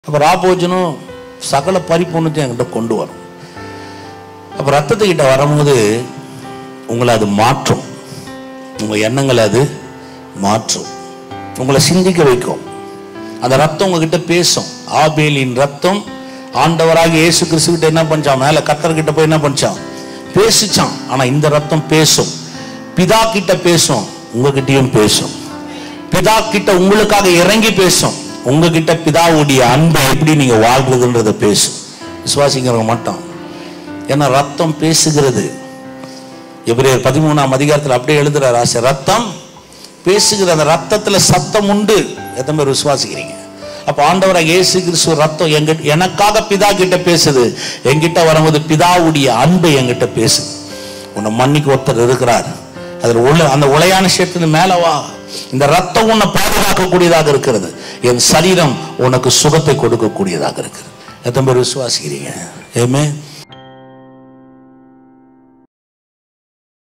அப்போ ராபோஜனும் சகல பரிபூர்ணத்தையும் என்கிட்ட கொண்டு வரும் அப்போ ரத்தத்துக்கிட்ட வரும்போது உங்களை அது மாற்றும் உங்கள் எண்ணங்களை அது மாற்றும் உங்களை சிந்திக்க வைக்கும் அந்த ரத்தம் உங்ககிட்ட பேசும் ஆபேலின் ரத்தம் ஆண்டவராக இயேசு கிறிஸ்துக்கிட்ட என்ன பண்ணான் மேலே கத்தர்கிட்ட போய் என்ன பண்ணான் பேசிச்சான் ஆனால் இந்த ரத்தம் பேசும் பிதா கிட்ட பேசும் உங்ககிட்டயும் பேசும் பிதா கிட்ட உங்களுக்காக இறங்கி பேசும் உங்ககிட்ட பிதாவுடைய அன்பை எப்படி நீங்க வாழ்றதுன்றத பேசும் விசுவாசிக்கிறவங்க மட்டும் ஏன்னா ரத்தம் பேசுகிறது எபிரேயர் பதிமூணாம் அதிகாரத்தில் அப்படியே எழுதுறாரு ஆசை ரத்தம் பேசுகிற அந்த ரத்தத்துல சத்தம் உண்டு எத்தனை பேர் விசுவாசிக்கிறீங்க அப்ப ஆண்டவராக இயேசு கிறிஸ்துவ ரத்தம் எங்க எனக்காக பிதா கிட்ட பேசுது என்கிட்ட வரும்போது பிதாவுடைய அன்பை என்கிட்ட பேசுது உன்னை மன்னிக்கு ஒருத்தர் இருக்கிறார் அதில் உள்ள அந்த உளையான சேர்த்து மேல வா இந்த ரத்தம் உன்னை பாதுகாக்கக்கூடியதாக இருக்கிறது என் சரீரம் உனக்கு சுகத்தை கொடுக்கக்கூடியதாக இருக்கிறது எத்தனை பேர் விசுவாசிக்கிறீங்க ஏமே